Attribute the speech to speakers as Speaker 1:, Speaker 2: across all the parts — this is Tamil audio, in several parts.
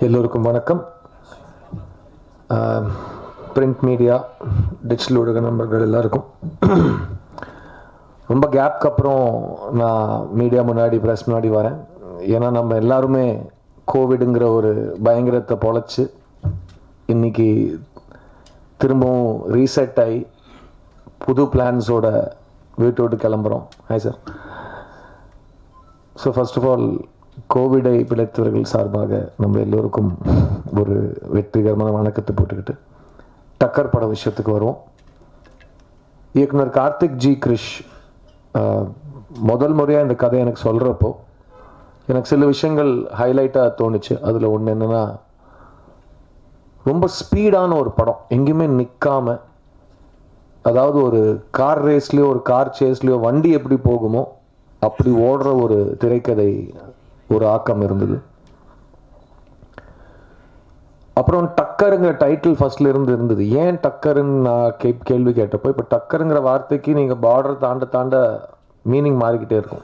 Speaker 1: எல்லோருக்கும் வணக்கம் பிரிண்ட் மீடியா டிஜிட்டல் ஊடக நண்பர்கள் எல்லாருக்கும் ரொம்ப கேப்க்கு அப்புறம் நான் மீடியா முன்னாடி ப்ரெஸ் முன்னாடி வரேன் ஏன்னா நம்ம எல்லாருமே கோவிடுங்கிற ஒரு பயங்கரத்தை பொழைச்சி இன்னைக்கு திரும்பவும் ரீசெட் ஆகி புது பிளான்ஸோட வீட்டு விட்டு கிளம்புறோம் hi sir so first of all கோவிடை பிழைத்தவர்கள் சார்பாக நம்ம எல்லோருக்கும் ஒரு வெற்றிகரமான வணக்கத்தை போட்டுக்கிட்டு டக்கர் பட விஷயத்துக்கு வருவோம் இயக்குனர் கார்த்திக் ஜி கிரிஷ் ஆஹ், முதல் முறையாக இந்த கதை எனக்கு சொல்கிறப்போ எனக்கு சில விஷயங்கள் ஹைலைட்டாக தோணுச்சு அதில் ஒன்று என்னென்னா ரொம்ப ஸ்பீடான ஒரு படம் எங்கேயுமே நிற்காம அதாவது ஒரு கார் ரேஸ்லேயோ ஒரு கார் சேஸ்லேயோ வண்டி எப்படி போகுமோ அப்படி ஓடுற ஒரு திரைக்கதை ஒரு ஆக்கம் இருந்தது அப்புறம் டக்கருங்கிற டைட்டில் ஃபர்ஸ்ட்ல இருந்து இருந்தது ஏன் டக்கருன்னு நான் கே கேள்வி கேட்டப்போ இப்போ டக்கருங்கிற வார்த்தைக்கு நீங்கள் பார்டர் தாண்ட தாண்ட மீனிங் மாறிக்கிட்டே இருக்கும்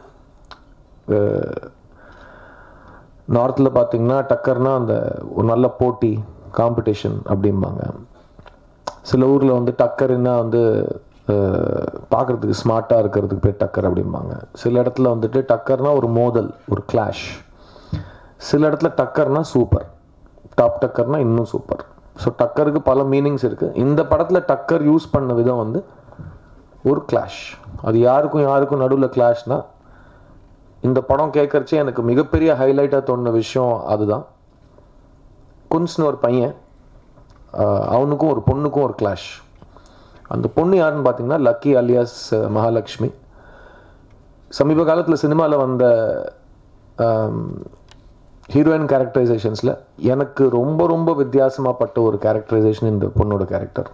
Speaker 1: நார்த்தில் பார்த்தீங்கன்னா டக்கர்னா அந்த ஒரு நல்ல போட்டி காம்படிஷன் அப்படிம்பாங்க சில ஊரில் வந்து டக்கருன்னா வந்து பார்க்குறதுக்கு ஸ்மார்ட்டாக இருக்கிறதுக்கு பேர் டக்கர் அப்படிம்பாங்க சில இடத்துல வந்துட்டு டக்கர்னா ஒரு மோதல் ஒரு கிளாஷ் சில இடத்துல டக்கர்னா சூப்பர் டாப் டக்கர்னா இன்னும் சூப்பர் ஸோ டக்கருக்கு பல மீனிங்ஸ் இருக்குது இந்த படத்தில் டக்கர் யூஸ் பண்ண விதம் வந்து ஒரு கிளாஷ் அது யாருக்கும் யாருக்கும் நடுவில் கிளாஷ்னா இந்த படம் கேட்கறச்சே எனக்கு மிகப்பெரிய ஹைலைட்டாக தோணுன விஷயம் அதுதான் குன்ஸ்னு ஒரு பையன் ஆஹ் அவனுக்கும் ஒரு பொண்ணுக்கும் ஒரு கிளாஷ் அந்த பொண்ணு யாருன்னு பார்த்தீங்கன்னா லக்கி அலியாஸ் மகாலட்சுமி சமீப காலத்தில் சினிமாவில் வந்த ஹீரோயின் கேரக்டரைசேஷன்ஸில் எனக்கு ரொம்ப ரொம்ப வித்தியாசமாப்பட்ட ஒரு கேரக்டரைசேஷன் இந்த பொண்ணோட கேரக்டர்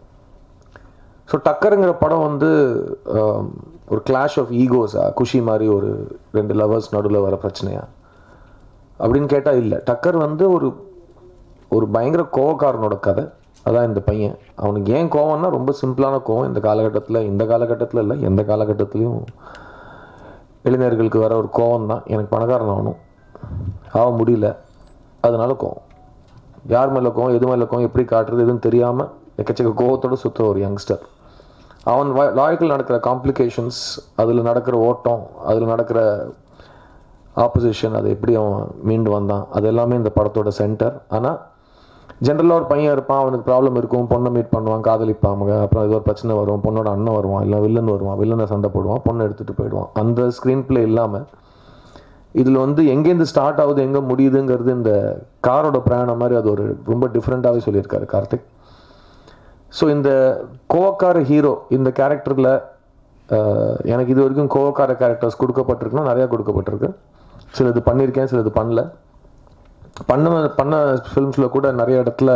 Speaker 1: ஸோ டக்கருங்கிற படம் வந்து ஆம், ஒரு கிளாஷ் ஆஃப் ஈகோஸா குஷி மாதிரி ஒரு ரெண்டு லவர்ஸ் நடுவில் வர பிரச்சனையா அப்படின்னு கேட்டால் இல்லை டக்கர் வந்து ஒரு ஒரு பயங்கர கோவக்காரனோட கதை அதான் இந்த பையன் அவனுக்கு ஏன் கோவம்னா ரொம்ப சிம்பிளான கோவம் இந்த காலகட்டத்தில் இந்த காலகட்டத்தில் இல்லை எந்த காலகட்டத்துலேயும் இளைஞர்களுக்கு வர ஒரு கோவம் தான் எனக்கு பணக்காரன் ஆகணும் ஆக முடியல அதனால கோவம் யார் மேலே கோவம் எது மேலே கோவம் எப்படி காட்டுறது எதுவும் தெரியாமல் எக்கச்சக்க கோவத்தோட சுத்த ஒரு யங்ஸ்டர் அவன் வாழ்க்கையில் நடக்கிற காம்ப்ளிகேஷன்ஸ் அதில் நடக்கிற ஓட்டம் அதில் நடக்கிற ஆப்போசிஷன் அதை எப்படி அவன் மீண்டு வந்தான் அது எல்லாமே இந்த படத்தோட சென்டர் ஆனால் ஜென்ரலாக ஒரு பையன் இருப்பான் அவனுக்கு ப்ராப்ளம் இருக்கும் பொண்ணை மீட் பண்ணுவான் காதலிப்பாங்க அப்புறம் ஏதோ ஒரு பிரச்சனை வரும் பொண்ணோட அண்ணன் வருவான் இல்லை வில்லன் வருவான் வில்லனை சண்டை போடுவான் பொண்ணை எடுத்துகிட்டு போயிடுவான் அந்த ஸ்க்ரீன் ப்ளே இல்லாமல் இதில் வந்து எங்கேருந்து ஸ்டார்ட் ஆகுது எங்கே முடியுதுங்கிறது இந்த காரோட பிரயாணம் மாதிரி அது ஒரு ரொம்ப டிஃப்ரெண்ட்டாகவே சொல்லியிருக்காரு கார்த்திக் ஸோ இந்த கோவக்கார ஹீரோ இந்த கேரக்டரில் எனக்கு இது வரைக்கும் கோவக்கார கேரக்டர்ஸ் கொடுக்கப்பட்டிருக்குன்னா நிறையா கொடுக்கப்பட்டிருக்கு சிலது பண்ணியிருக்கேன் சிலது பண்ணல பண்ண பண்ண ஃபிலிம்ஸில் கூட நிறைய இடத்துல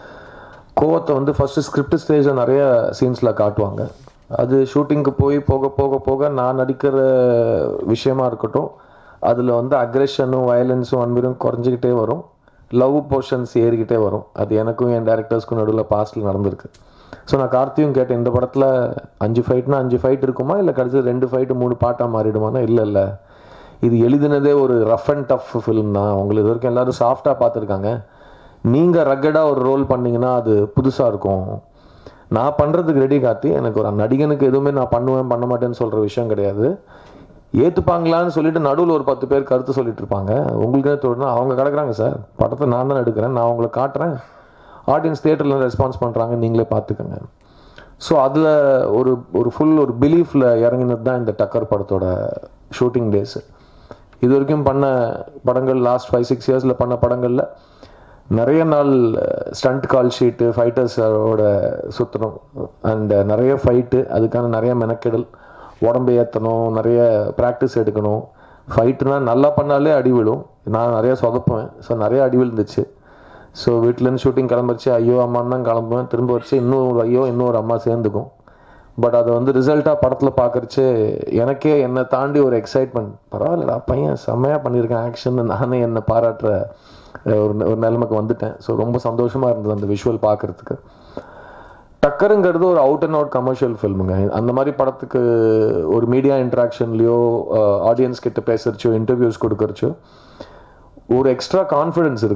Speaker 1: கோவத்தை வந்து ஃபஸ்ட்டு ஸ்கிரிப்ட் ஸ்டேஜில் நிறைய சீன்ஸில் காட்டுவாங்க அது ஷூட்டிங்க்கு போய் போக போக போக நான் நடிக்கிற விஷயமா இருக்கட்டும் அதில் வந்து அக்ரெஷனும் வயலன்ஸும் அன்பீரும் குறைஞ்சிக்கிட்டே வரும் லவ் போர்ஷன்ஸ் ஏறிக்கிட்டே வரும் அது எனக்கும் என் டேரக்டர்ஸ்க்கும் நடுவில் பாஸ்டில் நடந்திருக்கு ஸோ நான் கார்த்தியும் கேட்டேன் இந்த படத்தில் அஞ்சு ஃபைட்னா அஞ்சு ஃபைட் இருக்குமா இல்லை கடைசி ரெண்டு ஃபைட்டு மூணு பாட்டாக மாறிடுமானா இல்லை இல்லை இது எழுதினதே ஒரு ரஃப் அண்ட் டஃப் ஃபிலிம் தான் உங்களுக்கு இது வரைக்கும் எல்லாரும் சாஃப்டாக பார்த்துருக்காங்க நீங்கள் ரக்கடாக ஒரு ரோல் பண்ணீங்கன்னா அது புதுசாக இருக்கும் நான் பண்ணுறதுக்கு ரெடி கார்த்தி எனக்கு ஒரு நடிகனுக்கு எதுவுமே நான் பண்ணுவேன் பண்ண மாட்டேன்னு சொல்கிற விஷயம் கிடையாது ஏற்றுப்பாங்களான்னு சொல்லிட்டு நடுவில் ஒரு பத்து பேர் கருத்து சொல்லிட்டு இருப்பாங்க உங்களுக்கு என்ன தோணுனா அவங்க கிடக்குறாங்க சார் படத்தை நான் தான் எடுக்கிறேன் நான் உங்களை காட்டுறேன் ஆடியன்ஸ் தியேட்டரில் ரெஸ்பான்ஸ் பண்ணுறாங்க நீங்களே பார்த்துக்கோங்க ஸோ அதில் ஒரு ஒரு ஃபுல் ஒரு பிலீஃபில் இறங்கினது தான் இந்த டக்கர் படத்தோட ஷூட்டிங் டேஸ் இது வரைக்கும் பண்ண படங்கள் லாஸ்ட் ஃபைவ் சிக்ஸ் இயர்ஸில் பண்ண படங்களில் நிறைய நாள் ஸ்டண்ட் கால் ஷீட்டு ஃபைட்டர்ஸோட சுற்றணும் அண்ட் நிறைய ஃபைட்டு அதுக்கான நிறைய மெனக்கெடல் உடம்பு ஏற்றணும் நிறைய ப்ராக்டிஸ் எடுக்கணும் ஃபைட்டுனா நல்லா பண்ணாலே அடி விழும் நான் நிறைய சொதப்புவேன் ஸோ நிறைய அடி விழுந்துச்சு ஸோ வீட்டிலேருந்து ஷூட்டிங் கிளம்பிச்சு ஐயோ அம்மான்னு தான் கிளம்புவேன் திரும்ப வச்சு இன்னும் ஒரு ஐயோ இன்னொரு அம்மா சேர்ந்துக்கும் பட் அதை வந்து ரிசல்ட்டாக படத்தில் பார்க்கறச்சு எனக்கே என்னை தாண்டி ஒரு எக்ஸைட்மெண்ட் பரவாயில்லடா பையன் செம்மையாக பண்ணியிருக்கேன் ஆக்ஷன் நானே என்னை பாராட்டுற அஹ், ஒரு ஒரு நிலைமைக்கு வந்துட்டேன் ஸோ ரொம்ப சந்தோஷமாக இருந்தது அந்த விஷுவல் பார்க்கறதுக்கு டக்கருங்கிறது ஒரு அவுட் அண்ட் அவுட் கமர்ஷியல் ஃபில்முங்க அந்த மாதிரி படத்துக்கு ஒரு மீடியா இன்ட்ராக்ஷன்லையோ ஆடியன்ஸ் கிட்ட பேசுறச்சோ இன்டர்வியூஸ் கொடுக்கறச்சோ ஒரு எக்ஸ்ட்ரா கான்ஃபிடென்ஸ் இருக்குது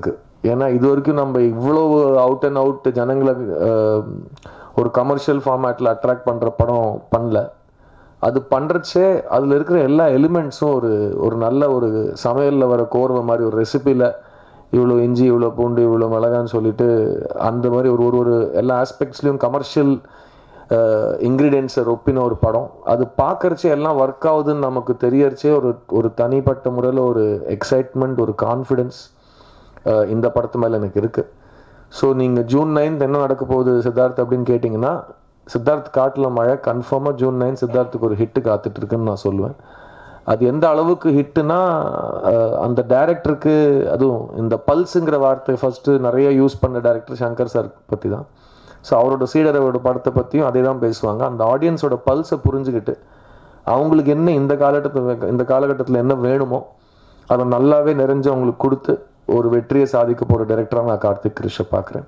Speaker 1: ஏன்னா இது வரைக்கும் நம்ம இவ்வளோ அவுட் அண்ட் அவுட் ஜனங்களை அஹ், ஒரு கமர்ஷியல் ஃபார்மேட்டில் அட்ராக்ட் பண்ணுற படம் பண்ணல அது பண்ணுறச்சே அதில் இருக்கிற எல்லா எலிமெண்ட்ஸும் ஒரு ஒரு நல்ல ஒரு சமையலில் வர கோர்வை மாதிரி ஒரு ரெசிபியில் இவ்வளோ இஞ்சி இவ்வளோ பூண்டு இவ்வளோ மிளகான்னு சொல்லிட்டு அந்த மாதிரி ஒரு ஒரு ஒரு எல்லா ஆஸ்பெக்ட்ஸ்லேயும் கமர்ஷியல் இன்க்ரீடியன்ஸை ஒப்பின ஒரு படம் அது பார்க்கறச்சே எல்லாம் ஒர்க் ஆகுதுன்னு நமக்கு தெரியறச்சே ஒரு ஒரு தனிப்பட்ட முறையில் ஒரு எக்ஸைட்மெண்ட் ஒரு கான்ஃபிடென்ஸ் இந்த படத்து மேலே எனக்கு இருக்குது ஸோ நீங்கள் ஜூன் நைன்த் என்ன நடக்க போகுது சித்தார்த் அப்படின்னு கேட்டிங்கன்னா சித்தார்த் காட்டில் மழை கன்ஃபார்மாக ஜூன் நைன் சித்தார்த்துக்கு ஒரு ஹிட்டு காத்துட்டு இருக்குன்னு நான் சொல்லுவேன் அது எந்த அளவுக்கு ஹிட்டுனா அந்த டைரக்டருக்கு அதுவும் இந்த பல்ஸுங்கிற வார்த்தை ஃபஸ்ட்டு நிறைய யூஸ் பண்ண டைரக்டர் சங்கர் சார் பற்றி தான் ஸோ அவரோட சீடரோட படத்தை பற்றியும் அதே தான் பேசுவாங்க அந்த ஆடியன்ஸோட பல்ஸை புரிஞ்சுக்கிட்டு அவங்களுக்கு என்ன இந்த காலகட்டத்தில் இந்த காலகட்டத்தில் என்ன வேணுமோ அதை நல்லாவே நிறைஞ்சு அவங்களுக்கு கொடுத்து ஒரு வெற்றியை சாதிக்க போகிற டைரக்டராக நான் கார்த்திக் கிருஷை பார்க்குறேன்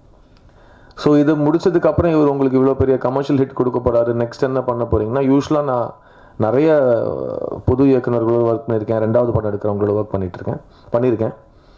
Speaker 1: ஸோ இது முடிச்சதுக்கு அப்புறம் இவர் உங்களுக்கு இவ்வளோ பெரிய கமர்ஷியல் ஹிட் கொடுக்க போறாரு நெக்ஸ்ட் என்ன பண்ண போறீங்கன்னா யூஸ்வலாக நான் நிறைய புது இயக்குனர்களோட ஒர்க் பண்ணியிருக்கேன் ரெண்டாவது படம் எடுக்கிறவங்களோட ஒர்க் பண்ணிட்டு இருக்கேன் பண்ணியிருக்கேன்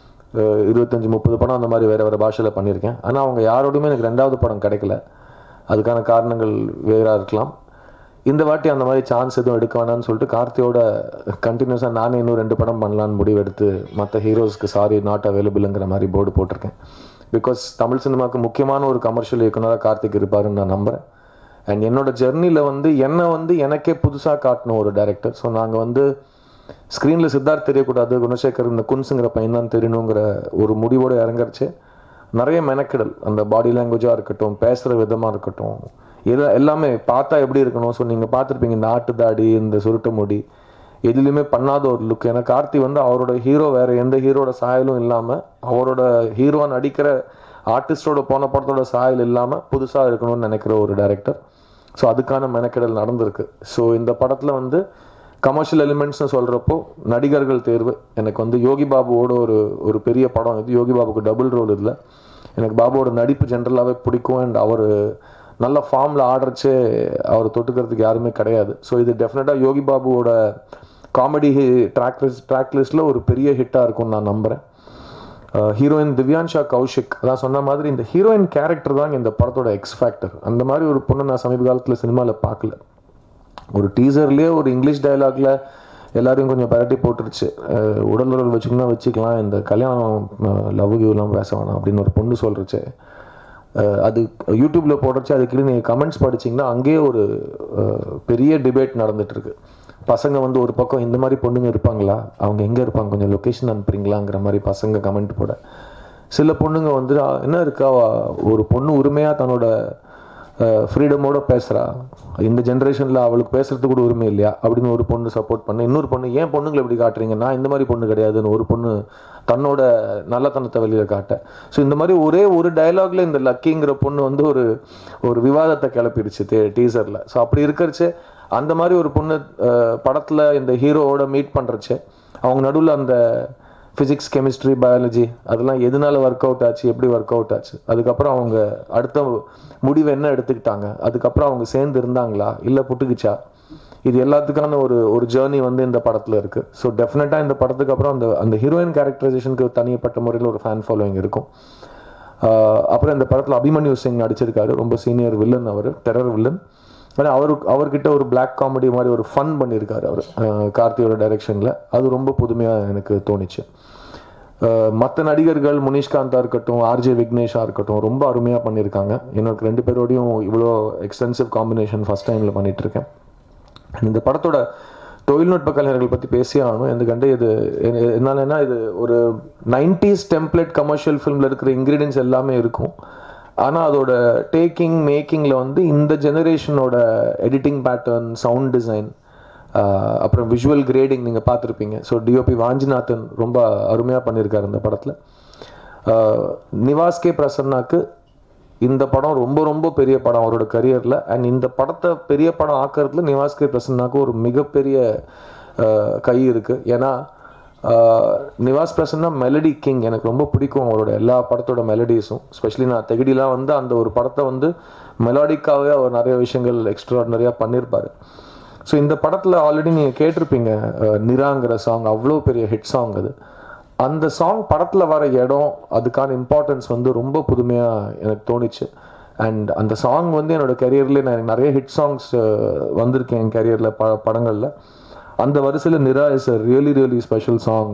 Speaker 1: அஹ் இருபத்தஞ்சு முப்பது படம் அந்த மாதிரி வேற வேற பாஷையில் பண்ணியிருக்கேன் ஆனால் அவங்க யாரோடையுமே எனக்கு ரெண்டாவது படம் கிடைக்கல அதுக்கான காரணங்கள் வேறா இருக்கலாம் இந்த வாட்டி அந்த மாதிரி சான்ஸ் எதுவும் எடுக்க வேணாம்னு சொல்லிட்டு கார்த்தியோட கண்டினியூஸாக நானே இன்னும் ரெண்டு படம் பண்ணலான்னு முடிவு எடுத்து மற்ற ஹீரோஸ்க்கு சாரி நாட் அவைலபிள்ங்கிற மாதிரி போர்டு போட்டிருக்கேன் பிகாஸ் தமிழ் சினிமாவுக்கு முக்கியமான ஒரு கமர்ஷியல் இயக்குனராக கார்த்திக் இருப்பாருன்னு நான் நம்புகிறேன் அண்ட் என்னோட ஜெர்னியில் வந்து என்னை வந்து எனக்கே புதுசாக காட்டின ஒரு டைரக்டர் ஸோ நாங்கள் வந்து ஸ்க்ரீனில் சித்தார்த் தெரியக்கூடாது குணசேகர் இந்த குன்ஸுங்கிற பையன் தான் தெரியணுங்கிற ஒரு முடிவோடு இறங்கறச்சு நிறைய மெனக்கெடல் அந்த பாடி லாங்குவேஜாக இருக்கட்டும் பேசுகிற விதமாக இருக்கட்டும் எது எல்லாமே பார்த்தா எப்படி இருக்கணும் ஸோ நீங்கள் பார்த்துருப்பீங்க இந்த ஆட்டு தாடி இந்த சுருட்டு முடி எதுலையுமே பண்ணாத ஒரு லுக் ஏன்னா கார்த்தி வந்து அவரோட ஹீரோ வேற எந்த ஹீரோட சாயலும் இல்லாமல் அவரோட ஹீரோவா நடிக்கிற ஆர்டிஸ்டோட போன படத்தோட சாயல் இல்லாமல் புதுசாக இருக்கணும்னு நினைக்கிற ஒரு டைரக்டர் ஸோ அதுக்கான மெனக்கெடல் நடந்திருக்கு ஸோ இந்த படத்தில் வந்து கமர்ஷியல் எலிமெண்ட்ஸ்னு சொல்கிறப்போ நடிகர்கள் தேர்வு எனக்கு வந்து யோகி பாபுவோட ஒரு ஒரு பெரிய படம் இது யோகி பாபுக்கு டபுள் ரோல் இதில் எனக்கு பாபுவோட நடிப்பு ஜென்ரலாகவே பிடிக்கும் அண்ட் அவர் நல்ல ஃபார்மில் ஆடுறச்சே அவர் தொட்டுக்கிறதுக்கு யாருமே கிடையாது ஸோ இது டெஃபினட்டாக யோகி பாபுவோட காமெடி ட்ராக் லிஸ்ட் ட்ராக் லிஸ்ட்டில் ஒரு பெரிய ஹிட்டாக இருக்கும்னு நான் நம்புகிறேன் ஹீரோயின் திவ்யான்ஷா கௌஷிக் அதான் சொன்ன மாதிரி இந்த ஹீரோயின் கேரக்டர் தான் இந்த படத்தோட எக்ஸ் ஃபேக்டர் அந்த மாதிரி ஒரு பொண்ணை நான் சமீப காலத்தில் சினிமாவில் பார்க்கல ஒரு டீசர்லேயே ஒரு இங்கிலீஷ் டயலாக்ல எல்லாரையும் கொஞ்சம் பரட்டி போட்டுருச்சு அஹ் உடல் உடல் வச்சுக்கணும் வச்சுக்கலாம் இந்த கல்யாணம் லவ் கிவ்லாம் பேச வேணாம் அப்படின்னு ஒரு பொண்ணு சொல்றச்சு அஹ் அது யூடியூப்ல போடுறச்சு அதுக்கு நீங்கள் கமெண்ட்ஸ் படிச்சீங்கன்னா அங்கேயே ஒரு அஹ், பெரிய டிபேட் நடந்துட்டு இருக்கு பசங்க வந்து ஒரு பக்கம் இந்த மாதிரி பொண்ணுங்க இருப்பாங்களா அவங்க எங்க இருப்பாங்க கொஞ்சம் லொகேஷன் அனுப்புறீங்களாங்கிற மாதிரி பசங்க கமெண்ட் போட சில பொண்ணுங்க வந்து "ஆ, என்ன இருக்கா அவ ஒரு பொண்ணு உரிமையா தன்னோட ஃப்ரீடமோட பேசுறா இந்த ஜென்ரேஷன்ல அவளுக்கு பேசுறதுக்கு கூட உரிமை இல்லையா அப்படின்னு ஒரு பொண்ணு சப்போர்ட் பண்ண இன்னொரு பொண்ணு ஏன் பொண்ணுங்களை இப்படி காட்டுறீங்க நான் இந்த மாதிரி பொண்ணு கிடையாதுன்னு ஒரு பொண்ணு தன்னோட நல்லத்தனத்தை வெளியில காட்ட ஸோ இந்த மாதிரி ஒரே ஒரு டயலாக்ல இந்த லக்கிங்கிற பொண்ணு வந்து ஒரு ஒரு விவாதத்தை கிளப்பிடுச்சு டீசர்ல ஸோ அப்படி இருக்கிறச்சு அந்த மாதிரி ஒரு பொண்ணு அஹ், படத்துல இந்த ஹீரோவோட மீட் பண்றச்சு அவங்க நடுவில் அந்த ஃபிசிக்ஸ் கெமிஸ்ட்ரி பயாலஜி அதெல்லாம் எதனால ஒர்க் அவுட் ஆச்சு எப்படி ஒர்க் அவுட் ஆச்சு அதுக்கப்புறம் அவங்க அடுத்த முடிவு என்ன எடுத்துக்கிட்டாங்க அதுக்கப்புறம் அவங்க சேர்ந்து இருந்தாங்களா இல்லை புட்டுக்குச்சா இது எல்லாத்துக்கான ஒரு ஒரு ஜேர்னி வந்து இந்த படத்துல இருக்கு ஸோ டெஃபினட்டாக இந்த படத்துக்கு அப்புறம் அந்த அந்த ஹீரோயின் கேரக்டரைசேஷனுக்கு தனிப்பட்ட முறையில் ஒரு ஃபேன் ஃபாலோவிங் இருக்கும் ஆஹ் அப்புறம் இந்த படத்தில் அபிமன்யு சிங் நடிச்சிருக்காரு ரொம்ப சீனியர் வில்லன் அவர் டெரர் வில்லன் ஆனால் அவரு அவர்கிட்ட ஒரு Black காமெடி மாதிரி ஒரு ஃபன் பண்ணியிருக்காரு அவர் கார்த்தியோட டைரக்ஷனில் அது ரொம்ப புதுமையாக எனக்கு தோணுச்சு மற்ற நடிகர்கள் முனிஷ்காந்தா இருக்கட்டும் ஆர்ஜே விக்னேஷா இருக்கட்டும் ரொம்ப அருமையாக பண்ணியிருக்காங்க எனக்கு ரெண்டு பேரோடையும் இவ்வளோ எக்ஸ்டென்சிவ் காம்பினேஷன் ஃபர்ஸ்ட் டைமில் பண்ணிட்டு இருக்கேன் இந்த படத்தோட தொழில்நுட்ப கலைஞர்கள் பற்றி பேசியே ஆகணும் ఎందుకంటే இது எ- என்னாலன்னா இது ஒரு நைன்டிஸ் டெம்ப்ளேட் கமர்ஷியல் ஃபிலிமில் இருக்கிற இன்க்ரீடியன்ஸ் எல்லாமே இருக்கும் ஆனால் அதோட டேக்கிங் மேக்கிங்கில் வந்து இந்த ஜெனரேஷனோட எடிட்டிங் பேட்டர்ன் சவுண்ட் டிசைன் அப்புறம் விஷுவல் கிரேடிங் நீங்கள் பார்த்துருப்பீங்க ஸோ டிஓபி வாஞ்சிநாதன் ரொம்ப அருமையாக பண்ணியிருக்காரு இந்த படத்தில் நிவாஸ் கே பிரசன்னாக்கு இந்த படம் ரொம்ப ரொம்ப பெரிய படம் அவரோட கரியரில் அண்ட் இந்த படத்தை பெரிய படம் ஆக்கிறதுல நிவாஸ் கே பிரசன்னாக்கு ஒரு மிகப்பெரிய அஹ், கை இருக்கு ஏன்னா அஹ், நிவாஸ் பிரசன்னா மெலடி கிங் எனக்கு ரொம்ப பிடிக்கும் அவரோட எல்லா படத்தோட மெலடிஸும் ஸ்பெஷலி நான் தெகடிலாம் வந்து அந்த ஒரு படத்தை வந்து மெலாடிக்காகவே அவர் நிறைய விஷயங்கள் எக்ஸ்ட்ராடனரியாக பண்ணியிருப்பாரு ஸோ இந்த படத்தில் ஆல்ரெடி நீங்கள் கேட்டிருப்பீங்க அஹ், நிராங்கிற சாங் அவ்வளோ பெரிய ஹிட் சாங் அது அந்த சாங் படத்தில் வர இடம் அதுக்கான இம்பார்ட்டன்ஸ் வந்து ரொம்ப புதுமையாக எனக்கு தோணுச்சு அண்ட் அந்த சாங் வந்து என்னோட கரியர்லேயே நான் எனக்கு நிறைய ஹிட் சாங்ஸ் வந்திருக்கேன் என் கரியரில் ப படங்களில் அந்த வரிசையில் Nira is a really really special song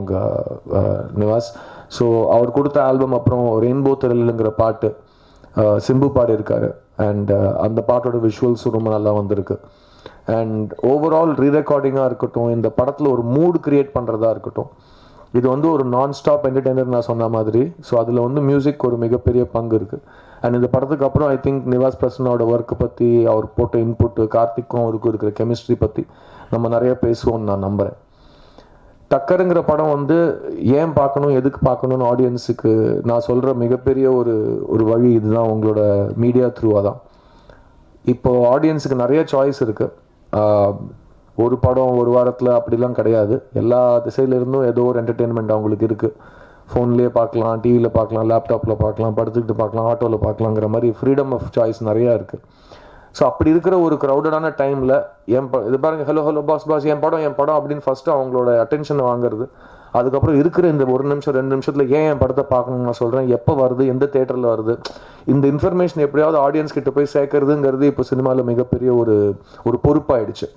Speaker 1: Nivas so அவர் கொடுத்த ஆல்பம் அப்புறம் ரெயின்போ திரலுங்கிற பாட்டு அஹ், சிம்பு பாடியிருக்காரு அண்ட் அந்த பாட்டோட விஷுவல்ஸும் ரொம்ப நல்லா வந்திருக்கு அண்ட் ஓவரால் ரீரெக்கார்டிங்காக இருக்கட்டும் இந்த படத்தில் ஒரு மூட் கிரியேட் பண்ணுறதா இருக்கட்டும் இது வந்து ஒரு நான் ஸ்டாப் என்டர்டைனர் நான் சொன்ன மாதிரி ஸோ அதில் வந்து மியூசிக் ஒரு மிகப்பெரிய பங்கு இருக்குது அண்ட் இந்த படத்துக்கு அப்புறம் ஐ திங்க் நிவாஸ் பிரசனோட ஒர்க்கை பற்றி அவர் போட்ட இன்புட்டு கார்த்திக்கும் அவருக்கும் இருக்கிற கெமிஸ்ட்ரி பற்றி நம்ம நிறைய பேசுவோம்னு நான் நம்புகிறேன் டக்கருங்கிற படம் வந்து ஏன் பார்க்கணும் எதுக்கு பார்க்கணும்னு ஆடியன்ஸுக்கு நான் சொல்கிற மிகப்பெரிய ஒரு ஒரு வழி இதுதான் உங்களோட மீடியா த்ரூவாக தான் இப்போ ஆடியன்ஸுக்கு நிறைய சாய்ஸ் இருக்கு ஆஹ் ஒரு படம் ஒரு வாரத்தில் அப்படிலாம் கிடையாது எல்லா திசையில இருந்தும் ஏதோ ஒரு என்டர்டெயின்மெண்ட் அவங்களுக்கு இருக்கு ஃபோன்லேயே பார்க்கலாம் டிவியில் பார்க்கலாம் லேப்டாப்பில் பார்க்கலாம் படுத்துக்கிட்டு பார்க்கலாம் ஆட்டோவில் பார்க்கலாங்கிற மாதிரி ஃப்ரீடம் ஆஃப் சாய்ஸ் நிறையா இருக்கு ஸோ அப்படி இருக்கிற ஒரு க்ரௌடடான டைமில் என் ப இது பாருங்க ஹலோ ஹலோ பாஸ் பாஸ் என் படம் என் படம் அப்படின்னு ஃபர்ஸ்ட் அவங்களோட அட்டென்ஷனை வாங்குறது அதுக்கப்புறம் இருக்கிற இந்த ஒரு நிமிஷம் ரெண்டு நிமிஷத்தில் ஏன் என் படத்தை பார்க்கணும்னு நான் சொல்கிறேன் எப்போ வருது எந்த தேட்டரில் வருது இந்த இன்ஃபர்மேஷன் எப்படியாவது ஆடியன்ஸ் கிட்ட போய் சேர்க்கறதுங்கிறது இப்போ சினிமாவில் மிகப்பெரிய ஒரு ஒரு பொறுப்பாயிடுச்சு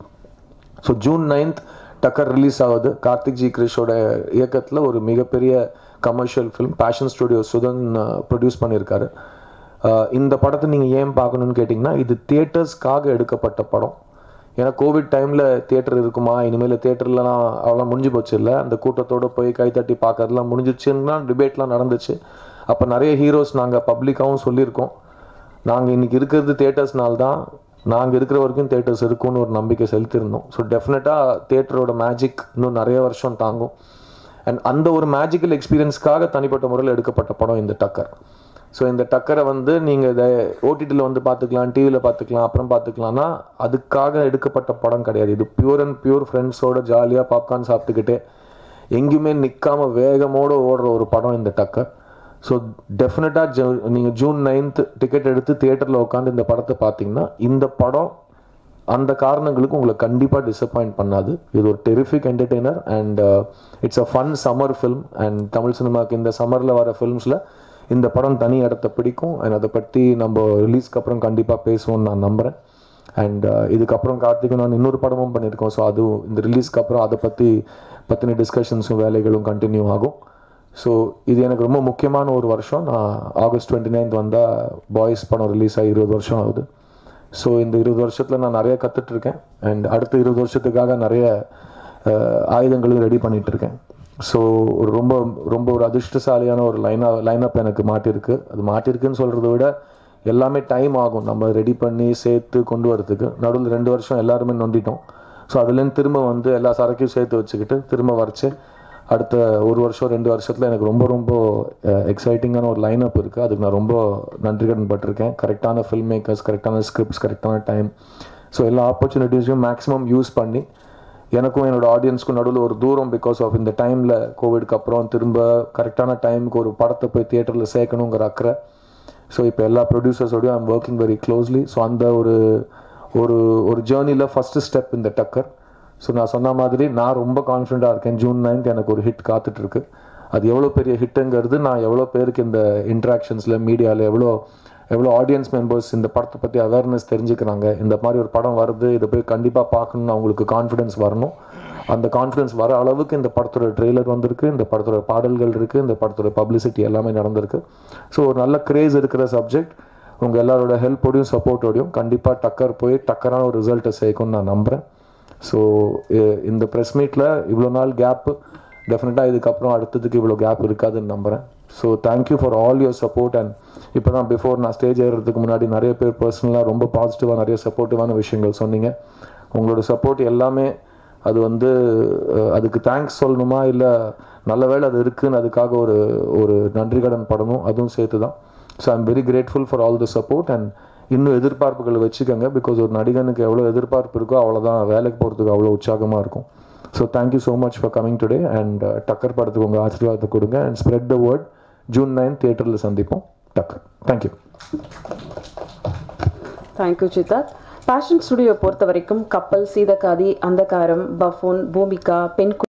Speaker 1: so June ninth Takkar release ஆகுது கார்த்திக் ஜி கிரிஷோட இயக்கத்தில் ஒரு மிகப்பெரிய commercial film Passion Studio Sudhan produce பண்ணியிருக்காரு அஹ் இந்த படத்தை நீங்கள் ஏன் பார்க்கணும்னு கேட்டிங்கன்னா இது தியேட்டர்ஸ்க்காக எடுக்கப்பட்ட படம் ஏன்னா கோவிட் டைமில் தியேட்டர் இருக்குமா இனிமேல் தியேட்டர்லாம் அவ்வளோ முடிஞ்சு போச்சு இல்லை அந்த கூட்டத்தோட போய் கைத்தட்டி பார்க்கறதுலாம் முடிஞ்சிச்சுன்னா டிபேட்லாம் நடந்துச்சு அப்போ நிறைய ஹீரோஸ் நாங்கள் பப்ளிக்காகவும் சொல்லியிருக்கோம் நாங்கள் இன்னைக்கு இருக்கிறது தேட்டர்ஸ்னால தான் நாங்கள் இருக்கிற வரைக்கும் தேட்டர்ஸ் இருக்கும்னு ஒரு நம்பிக்கை செலுத்தியிருந்தோம் ஸோ டெஃபினட்டாக தேட்டரோட மேஜிக் இன்னும் நிறைய வருஷம் தாங்கும் அண்ட் அந்த ஒரு மேஜிக்கல் எக்ஸ்பீரியன்ஸ்க்காக தனிப்பட்ட முறையில் எடுக்கப்பட்ட படம் இந்த டக்கர் ஸோ இந்த டக்கரை வந்து நீங்கள் இதை ஓடிடியில் வந்து பார்த்துக்கலாம் டிவியில் பார்த்துக்கலாம் அப்புறம் பார்த்துக்கலாம்னா அதுக்காக எடுக்கப்பட்ட படம் கிடையாது இது பியூர் அண்ட் பியூர் ஃப்ரெண்ட்ஸோட ஜாலியாக பாப்கார்ன் சாப்பிட்டுக்கிட்டே எங்கேயுமே நிற்காம வேகமோட ஓடுற ஒரு படம் இந்த டக்கர் ஸோ டெஃபினட்டாக ஜ நீங்கள் ஜூன் நைன்த் டிக்கெட் எடுத்து தியேட்டரில் உட்காந்து இந்த படத்தை பார்த்தீங்கன்னா இந்த படம் அந்த காரணங்களுக்கு உங்களை கண்டிப்பாக டிசப்பாயிண்ட் பண்ணாது இது ஒரு terrific entertainer and it's a fun summer film and Tamil சினிமாவுக்கு இந்த சம்மரில் வர ஃபில்ம்ஸில் இந்த படம் தனி இடத்த பிடிக்கும் அண்ட் அதை பற்றி நம்ம ரிலீஸ்க்கு அப்புறம் கண்டிப்பாக பேசுவோம்னு நான் நம்புகிறேன் அண்ட் இதுக்கப்புறம் கார்த்திக்கும் நான் இன்னொரு படமும் பண்ணியிருக்கோம் ஸோ அதுவும் இந்த ரிலீஸ்க்கு அப்புறம் அதை பற்றி பற்றின டிஸ்கஷன்ஸும் வேலைகளும் கண்டினியூ ஆகும் ஸோ இது எனக்கு ரொம்ப முக்கியமான ஒரு வருஷம் நான் ஆகஸ்ட் டுவெண்ட்டி நைன்த் வந்தால் பாய்ஸ் படம் ரிலீஸ் ஆகி இருபது வருஷம் ஆகுது ஸோ இந்த இருபது வருஷத்தில் நான் நிறைய கற்றுட்டு இருக்கேன் அண்ட் அடுத்த இருபது வருஷத்துக்காக நிறைய அஹ், ஆயுதங்களும் ரெடி பண்ணிட்டு இருக்கேன் ஸோ ஒரு ரொம்ப ரொம்ப ஒரு அதிர்ஷ்டசாலியான ஒரு லைனா லைனப் எனக்கு மாட்டிருக்கு அது மாட்டிருக்குன்னு சொல்கிறத விட எல்லாமே டைம் ஆகும் நம்ம ரெடி பண்ணி சேர்த்து கொண்டு வரதுக்கு நடுவில் ரெண்டு வருஷம் எல்லாருமே நொண்டிட்டோம் ஸோ அதுலேருந்து திரும்ப வந்து எல்லா சரக்கையும் சேர்த்து வச்சுக்கிட்டு திரும்ப வரைச்சு அடுத்த ஒரு வருஷம் ரெண்டு வருஷத்தில் எனக்கு ரொம்ப ரொம்ப எக்ஸைட்டிங்கான ஒரு லைனப் இருக்குது அதுக்கு நான் ரொம்ப நன்றி கடன் பட்டிருக்கேன் கரெக்டான ஃபில்ம் மேக்கர்ஸ் கரெக்டான ஸ்கிரிப்ட்ஸ் கரெக்டான டைம் ஸோ எல்லா ஆப்பர்ச்சுனிட்டிஸையும் மேக்ஸிமம் யூஸ் பண்ணி எனக்கும் என்னோட ஆடியன்ஸ்க்கும் நடுவில் ஒரு தூரம் பிகாஸ் ஆஃப் இந்த டைமில் கோவிட்க்கு அப்புறம் திரும்ப கரெக்டான டைமுக்கு ஒரு படத்தை போய் தியேட்டரில் சேர்க்கணுங்கிற அக்கறை ஸோ இப்போ எல்லா ப்ரொடியூசர்ஸோடையும் I'm working very closely so அந்த ஒரு ஒரு ஒரு ஜேர்னியில் ஃபஸ்ட்டு ஸ்டெப் இந்த டக்கர் ஸோ நான் சொன்ன மாதிரி நான் ரொம்ப கான்ஃபிடண்ட்டாக இருக்கேன் ஜூன் நைன்த் எனக்கு ஒரு ஹிட் காத்துட்ருக்கு அது எவ்வளோ பெரிய ஹிட்டுங்கிறது நான் எவ்வளோ பேருக்கு இந்த இன்ட்ராக்ஷன்ஸில் மீடியாவில் எவ்வளோ எவ்வளோ ஆடியன்ஸ் மெம்பர்ஸ் இந்த படத்தை பற்றி அவேர்னஸ் தெரிஞ்சுக்கிறாங்க இந்த மாதிரி ஒரு படம் வருது இதை போய் கண்டிப்பாக பார்க்கணும்னு அவங்களுக்கு கான்ஃபிடன்ஸ் வரணும் அந்த கான்ஃபிடன்ஸ் வர அளவுக்கு இந்த படத்தோட ட்ரெய்லர் வந்திருக்கு இந்த படத்தோட பாடல்கள் இருக்குது இந்த படத்தோட பப்ளிசிட்டி எல்லாமே நடந்திருக்கு ஸோ ஒரு நல்ல கிரேஸ் இருக்கிற சப்ஜெக்ட் உங்கள் எல்லாரோட ஹெல்ப்போடையும் சப்போர்ட்டோடையும் கண்டிப்பாக டக்கர் போய் டக்கரான ஒரு ரிசல்ட்டை சேர்க்கும்னு நான் நம்புகிறேன் ஸோ இந்த ப்ரெஸ் மீட்டில் இவ்வளோ நாள் கேப்பு டெஃபினட்டாக இதுக்கப்புறம் அடுத்ததுக்கு இவ்வளோ கேப் இருக்காதுன்னு நம்புகிறேன் so thank you for all your support and இப்போ தான் பிஃபோர் நான் ஸ்டேஜ் ஏறுறதுக்கு முன்னாடி நிறைய பேர் பர்சனலாக ரொம்ப பாசிட்டிவாக நிறைய சப்போர்ட்டிவான விஷயங்கள் சொன்னீங்க உங்களோட சப்போர்ட் எல்லாமே அது வந்து அஹ், அதுக்கு தேங்க்ஸ் சொல்லணுமா இல்லை நல்ல வேளை அது இருக்குன்னு அதுக்காக ஒரு ஒரு நன்றி கடன் படணும் அதுவும் சேர்த்து தான் so I'm very grateful for all the support and இன்னும் எதிர்பார்ப்புகளை வச்சுக்கோங்க பிகாஸ் ஒரு நடிகனுக்கு எவ்வளோ எதிர்பார்ப்பு இருக்கோ அவ்வளோதான் வேலைக்கு போகிறதுக்கு அவ்வளோ உற்சாகமாக இருக்கும் so thank you so much for coming today and Takkar படத்துக்கு உங்கள் ஆசீர்வாதத்தை கொடுங்க and spread the word June nine தியேட்டரில் சந்திப்போம் Takkar thank you
Speaker 2: thank you Siddharth Passion Studio பொறுத்த வரைக்கும் கப்பல் சீதக்காதி அந்தகாரம் பஃபூன் பூமிகா பெண்